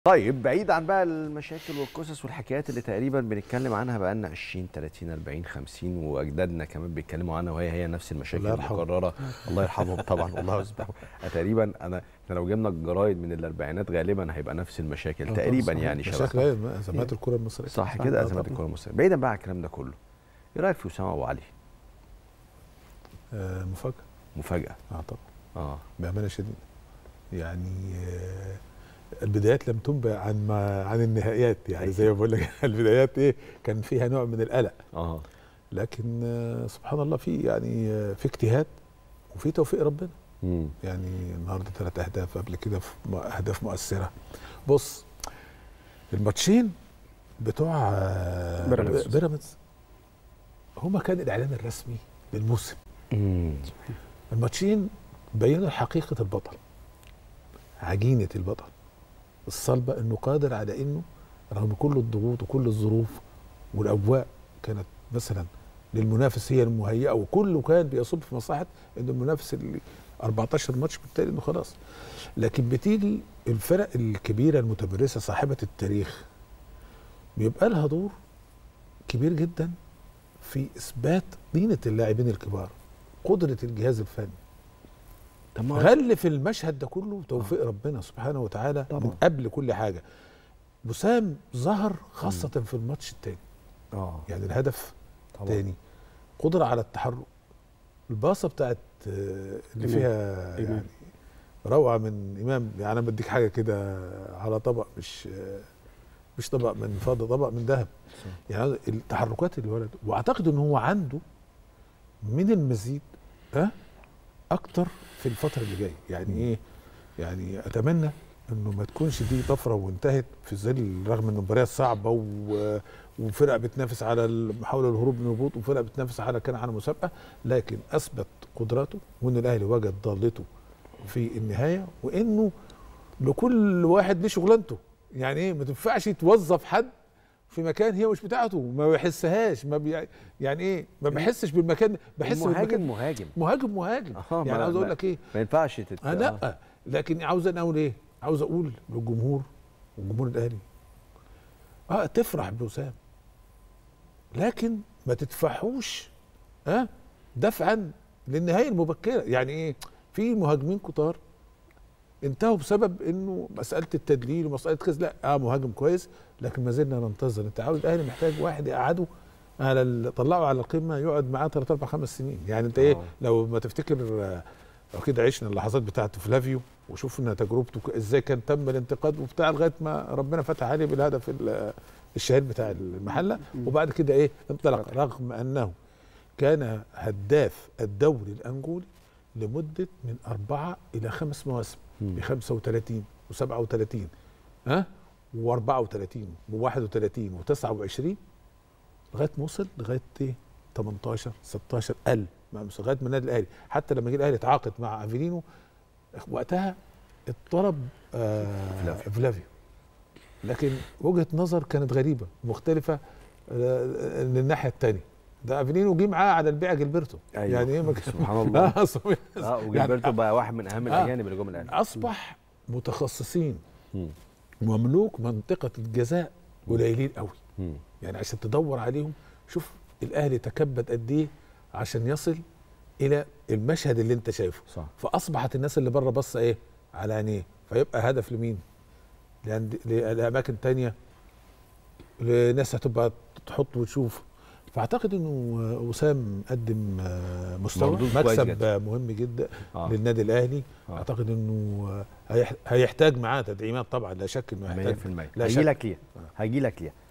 طيب بعيد عن بقى المشاكل والقصص والحكايات اللي تقريبا بنتكلم عنها بقى لنا 20 30 40 50 واجدادنا كمان بيتكلموا عنها وهي هي نفس المشاكل الله يرحمه. المكرره الله يرحمهم طبعا والله يصبحوا تقريبا انا احنا لو جبنا الجرايد من الاربعينات غالبا هيبقى نفس المشاكل تقريبا يعني مشاكل شبه أيوة، ازمات الكره المصريه صح كده آه ازمات طبعاً. الكره المصريه بعيدا بقى عن الكلام ده كله ايه رايك في اسامه ابو علي آه مفاجاه مفاجاه اه طبعا اه بامانه شديده يعني آه البدايات لم تنبأ عن ما عن النهائيات يعني زي ما بقول لك البدايات ايه كان فيها نوع من القلق اه لكن آه سبحان الله في يعني آه في اجتهاد وفي توفيق ربنا امم يعني النهارده ثلاث اهداف قبل كده في م- اهداف مؤثره بص الماتشين بتوع آه، بيراميدز. بيراميدز هما كان الاعلان الرسمي للموسم امم الماتشين بينوا حقيقه البطل عجينه البطل الصلبه انه قادر على انه رغم كل الضغوط وكل الظروف والاجواء كانت مثلا للمنافس هي المهيئه وكله كان بيصب في مصلحه ان المنافس اللي 14 ماتش بالتالي انه خلاص لكن بتيجي الفرق الكبيره المتمرسه صاحبه التاريخ بيبقى لها دور كبير جدا في اثبات طينه اللاعبين الكبار قدره الجهاز الفني طب ما هو- غلف المشهد ده كله توفيق ربنا سبحانه وتعالى طبعا. من قبل كل حاجه وسام ظهر خاصه في الماتش الثاني اه يعني الهدف طبعا تاني قدرة على التحرك الباصة بتاعت آه، اللي إمام. فيها إمام. يعني روعة من إمام يعني أنا بديك حاجة كده على طبق مش آه، مش طبق من فضة طبق من ذهب صح. يعني التحركات الولد وأعتقد إن هو عنده من المزيد ها أكتر في الفترة اللي جاية يعني إيه يعني أتمنى انه ما تكونش دي طفره وانتهت في ظل رغم ان المباريات صعبه و... وفرق بتنافس على محاوله الهروب من الهبوط وفرق بتنافس على كان على مسابقه لكن اثبت قدراته وان الاهلي وجد ضالته في النهايه وانه لكل واحد ليه شغلانته يعني ايه ما تنفعش توظف حد في مكان هي مش بتاعته ما بيحسهاش ما بي... يعني ايه ما بحسش بالمكان بحس مهاجم بالمكان مهاجم مهاجم مهاجم آه، يعني ما- عاوز ما- اقول لك ايه ما ينفعش تت... آه لا لكن عاوز انا اقول ايه عاوز اقول للجمهور وجمهور الاهلي اه تفرح بوسام لكن ما تدفعوش اه دفعا للنهايه المبكره يعني ايه في مهاجمين كتار انتهوا بسبب انه مساله التدليل ومساله كذا لا اه مهاجم كويس لكن ما زلنا ننتظر انت عاوز الاهلي محتاج واحد يقعده على ال- طلعه على القمه يقعد معاه ثلاث اربع خمس سنين يعني انت ايه آه. لو ما تفتكر آه، لو كده عشنا اللحظات بتاعت فلافيو وشفنا تجربته ك- ازاي كان تم الانتقاد وبتاع لغايه ما ربنا فتح عليه بالهدف ال- الشهير بتاع المحله وبعد كده ايه انطلق رغم انه كان هداف الدوري الانجولي لمده من اربعه الى خمس مواسم مم. ب 35 و37 ها و34 و31 و29 لغايه ما وصل لغايه ايه 18 16 قل مع مس- لغايه ما النادي الاهلي حتى لما جه الاهلي اتعاقد مع افيلينو وقتها اتطلب آه فلافيو. فلافيو لكن وجهه نظر كانت غريبه مختلفه آه للناحيه الثانيه ده افيلينو جه معاه على البيع جilberto أيوة. يعني ايه ما كان- سبحان الله. آه، صحيح. اه وجilberto بقى واحد من اهم آه. الاجانب اللي جم الاهلي اصبح متخصصين مم. مملوك منطقه الجزاء قليلين قوي مم. يعني عشان تدور عليهم شوف الاهلي تكبد قد ايه عشان يصل الى المشهد اللي انت شايفه صح فاصبحت الناس اللي بره بص ايه على عينيه فيبقى هدف لمين لأن لاماكن تانية لناس هتبقى تحط وتشوف فاعتقد انه وسام قدم آه، مستوى مردود كويس مكسب جدا. آه، مهم جدا آه. للنادي الاهلي آه. اعتقد انه آه، هيح- هيحتاج معاه تدعيمات طبعا لا شك انه 100% هيحتاج لا هجي شك. لك ليها هجي لك ليها